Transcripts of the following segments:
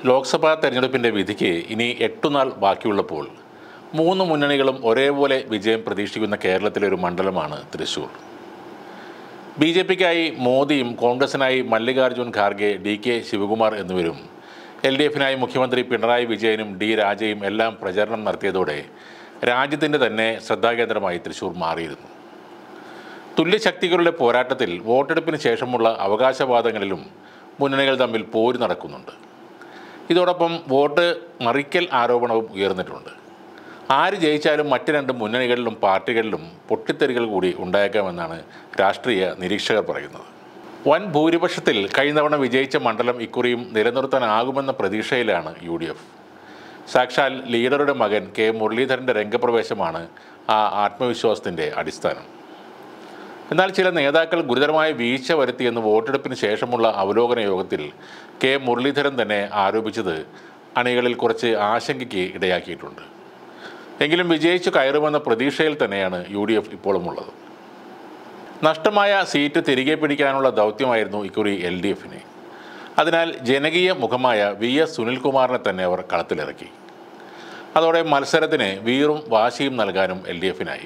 ലോക്സഭാ തെരഞ്ഞെടുപ്പിൻ്റെ വിധിക്ക് ഇനി എട്ടുനാൾ ബാക്കിയുള്ളപ്പോൾ മൂന്ന് മുന്നണികളും ഒരേപോലെ വിജയം പ്രതീക്ഷിക്കുന്ന കേരളത്തിലെ ഒരു മണ്ഡലമാണ് തൃശൂർ ബി ജെ പിക്കായി മോദിയും കോൺഗ്രസിനായി മല്ലികാർജ്ജുൻ ഖാർഗെ ഡി കെ ശിവകുമാർ എന്നിവരും എൽ ഡി എഫിനായി മുഖ്യമന്ത്രി പിണറായി വിജയനും ഡി രാജയും എല്ലാം പ്രചരണം നടത്തിയതോടെ രാജ്യത്തിൻ്റെ തന്നെ ശ്രദ്ധാകേന്ദ്രമായി തൃശൂർ മാറിയിരുന്നു തുല്യശക്തികളുടെ പോരാട്ടത്തിൽ വോട്ടെടുപ്പിന് ശേഷമുള്ള അവകാശവാദങ്ങളിലും മുന്നണികൾ തമ്മിൽ പോര് നടക്കുന്നുണ്ട് ഇതോടൊപ്പം വോട്ട് മറിക്കൽ ആരോപണവും ഉയർന്നിട്ടുണ്ട് ആര് ജയിച്ചാലും മറ്റ് രണ്ട് മുന്നണികളിലും പാർട്ടികളിലും പൊട്ടിത്തെറികൾ കൂടി ഉണ്ടായേക്കാമെന്നാണ് രാഷ്ട്രീയ നിരീക്ഷകർ പറയുന്നത് വൻ ഭൂരിപക്ഷത്തിൽ കഴിഞ്ഞ തവണ വിജയിച്ച മണ്ഡലം ഇക്കുറിയും നിലനിർത്താനാകുമെന്ന പ്രതീക്ഷയിലാണ് യു ഡി എഫ് സാക്ഷാൽ ലീഡറുടെ മകൻ കെ മുരളീധരൻ്റെ രംഗപ്രവേശമാണ് ആ ആത്മവിശ്വാസത്തിൻ്റെ അടിസ്ഥാനം എന്നാൽ ചില നേതാക്കൾ ഗുരുതരമായ വീഴ്ച വരുത്തിയെന്ന് വോട്ടെടുപ്പിന് ശേഷമുള്ള അവലോകന യോഗത്തിൽ കെ മുരളീധരൻ തന്നെ ആരോപിച്ചത് അണികളിൽ കുറച്ച് ആശങ്കയ്ക്ക് ഇടയാക്കിയിട്ടുണ്ട് എങ്കിലും വിജയിച്ചു കയറുമെന്ന പ്രതീക്ഷയിൽ തന്നെയാണ് യു ഡി എഫ് ഇപ്പോഴും ഉള്ളത് നഷ്ടമായ സീറ്റ് തിരികെ പിടിക്കാനുള്ള ദൗത്യമായിരുന്നു ഇക്കുറി എൽ ഡി എഫിന് അതിനാൽ ജനകീയ മുഖമായ വി എസ് സുനിൽകുമാറിനെ തന്നെ അവർ കളത്തിലിറക്കി അതോടെ മത്സരത്തിന് വീറും വാശിയും നൽകാനും എൽ ഡി എഫിനായി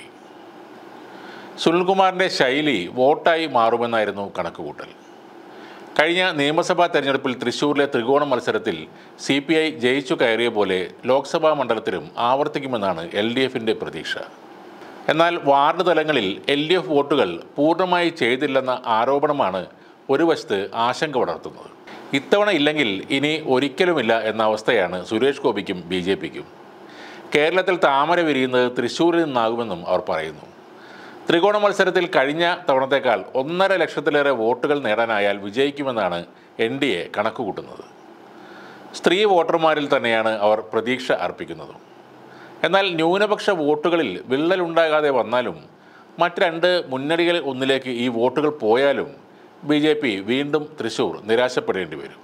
സുനിൽകുമാറിൻ്റെ ശൈലി വോട്ടായി മാറുമെന്നായിരുന്നു കണക്കുകൂട്ടൽ കഴിഞ്ഞ നിയമസഭാ തെരഞ്ഞെടുപ്പിൽ തൃശ്ശൂരിലെ ത്രികോണ മത്സരത്തിൽ സി പി ഐ ജയിച്ചു കയറിയ പോലെ ലോക്സഭാ മണ്ഡലത്തിലും ആവർത്തിക്കുമെന്നാണ് എൽ ഡി എഫിൻ്റെ പ്രതീക്ഷ എന്നാൽ വാർഡ് തലങ്ങളിൽ എൽ ഡി എഫ് വോട്ടുകൾ പൂർണ്ണമായി ചെയ്തില്ലെന്ന ആരോപണമാണ് ഒരു വശത്ത് ആശങ്ക വളർത്തുന്നത് ഇത്തവണ ഇല്ലെങ്കിൽ ഇനി ഒരിക്കലുമില്ല എന്ന അവസ്ഥയാണ് സുരേഷ് ഗോപിക്കും ബി ജെ പിക്കും കേരളത്തിൽ താമര വിരിയുന്നത് തൃശ്ശൂരിൽ നിന്നാകുമെന്നും അവർ പറയുന്നു ത്രികോണ മത്സരത്തിൽ കഴിഞ്ഞ തവണത്തേക്കാൾ ഒന്നര ലക്ഷത്തിലേറെ വോട്ടുകൾ നേടാനായാൽ വിജയിക്കുമെന്നാണ് എൻ ഡി എ കണക്കുകൂട്ടുന്നത് സ്ത്രീ വോട്ടർമാരിൽ തന്നെയാണ് അവർ പ്രതീക്ഷ അർപ്പിക്കുന്നതും എന്നാൽ ന്യൂനപക്ഷ വോട്ടുകളിൽ വിള്ളലുണ്ടാകാതെ വന്നാലും മറ്റ് രണ്ട് മുന്നണികളിൽ ഒന്നിലേക്ക് ഈ വോട്ടുകൾ പോയാലും ബി ജെ പി വീണ്ടും തൃശൂർ നിരാശപ്പെടേണ്ടി വരും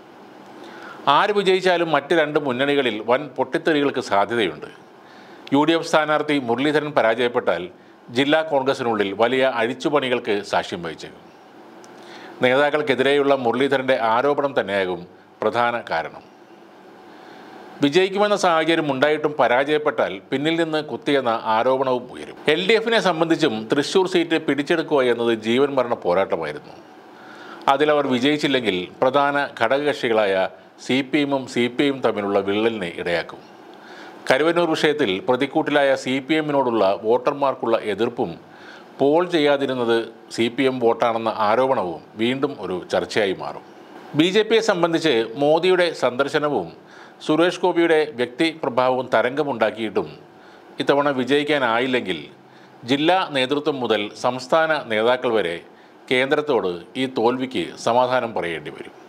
ആര് വിജയിച്ചാലും മറ്റ് രണ്ട് മുന്നണികളിൽ വൻ പൊട്ടിത്തെറികൾക്ക് സാധ്യതയുണ്ട് യു ഡി എഫ് സ്ഥാനാർത്ഥി മുരളീധരൻ പരാജയപ്പെട്ടാൽ ജില്ലാ കോൺഗ്രസിനുള്ളിൽ വലിയ അഴിച്ചുപണികൾക്ക് സാക്ഷ്യം വഹിച്ചേക്കും നേതാക്കൾക്കെതിരെയുള്ള മുരളീധരൻ്റെ ആരോപണം തന്നെയാകും പ്രധാന കാരണം വിജയിക്കുമെന്ന സാഹചര്യം ഉണ്ടായിട്ടും പരാജയപ്പെട്ടാൽ പിന്നിൽ നിന്ന് കുത്തിയെന്ന ആരോപണവും ഉയരും എൽ ഡി എഫിനെ സംബന്ധിച്ചും തൃശൂർ സീറ്റ് പിടിച്ചെടുക്കുക എന്നത് ജീവൻ മരണ പോരാട്ടമായിരുന്നു അതിലവർ വിജയിച്ചില്ലെങ്കിൽ പ്രധാന ഘടകകക്ഷികളായ സി പി എമ്മും സി പി ഐയും തമ്മിലുള്ള വിള്ളലിന് ഇടയാക്കും കരുവന്നൂർ വിഷയത്തിൽ പ്രതിക്കൂട്ടിലായ സി പി എമ്മിനോടുള്ള വോട്ടർമാർക്കുള്ള എതിർപ്പും പോൾ ചെയ്യാതിരുന്നത് സി പി എം വോട്ടാണെന്ന ആരോപണവും വീണ്ടും ഒരു ചർച്ചയായി മാറും ബി ജെ പിയെ സംബന്ധിച്ച് മോദിയുടെ സന്ദർശനവും സുരേഷ് ഗോപിയുടെ വ്യക്തി പ്രഭാവവും തരംഗമുണ്ടാക്കിയിട്ടും ഇത്തവണ വിജയിക്കാനായില്ലെങ്കിൽ ജില്ലാ നേതൃത്വം മുതൽ സംസ്ഥാന നേതാക്കൾ വരെ കേന്ദ്രത്തോട് ഈ തോൽവിക്ക് സമാധാനം പറയേണ്ടി വരും